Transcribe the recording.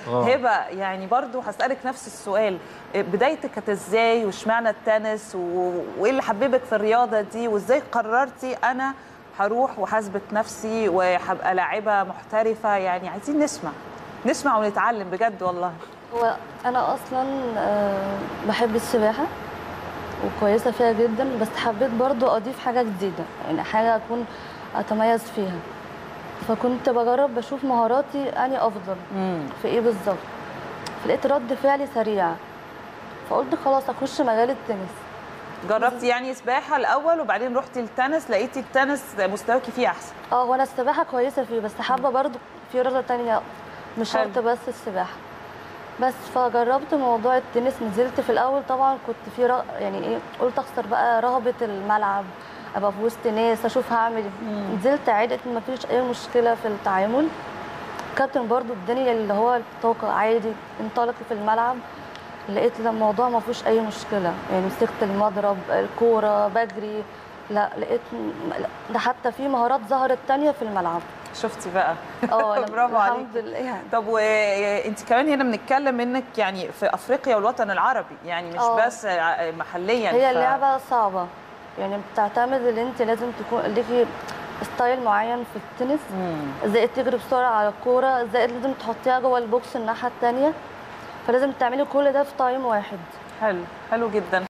آه. هبه يعني برضو هسالك نفس السؤال بدايتك كانت ازاي واشمعنى التنس و- وايه اللي حببك في الرياضه دي وازاي قررتي انا هروح وهثبت نفسي وهبقى لاعبه محترفه يعني عايزين نسمع نسمع ونتعلم بجد والله هو انا اصلا آه، بحب السباحه وكويسه فيها جدا بس حبيت برضو اضيف حاجه جديده يعني حاجه اكون اتميز فيها فكنت بجرب بشوف مهاراتي اني افضل في ايه بالظبط فلقيت رد فعلي سريع فقلت خلاص اخش مجال التنس جربتي يعني سباحه الاول وبعدين رحتي التنس لقيتي التنس مستواكي فيه احسن اه وانا السباحه كويسه فيه بس حابه برضو في رياضه تانية مش حلو. شرط بس السباحه بس فجربت موضوع التنس نزلت في الاول طبعا كنت في رغ... يعني ايه قلت اخسر بقى رهبه الملعب ابقى في وسط ناس اشوف هعمل ايه نزلت عادي ما فيش اي مشكله في التعامل كابتن برضو اداني اللي هو الطاقه عادي انطلقي في الملعب لقيت لا الموضوع ما فيهوش اي مشكله يعني مسكت المضرب الكوره بجري لا لقيت لا، ده حتى في مهارات ظهرت تانية في الملعب شفتي بقى اه أنا برافو عليكي. الحمد لله يعني طب وانت كمان هنا بنتكلم انك يعني في افريقيا والوطن العربي يعني مش آه. بس ع- محليا هي ف- اللعبه صعبه يعني بتعتمد ان انت لازم تكون ليكي ستايل معين في التنس مم. ازاي تجري بسرعه على الكوره ازاي لازم تحطيها جوه البوكس الناحيه الثانيه فلازم تعملي كل ده في تايم واحد حلو حلو جدا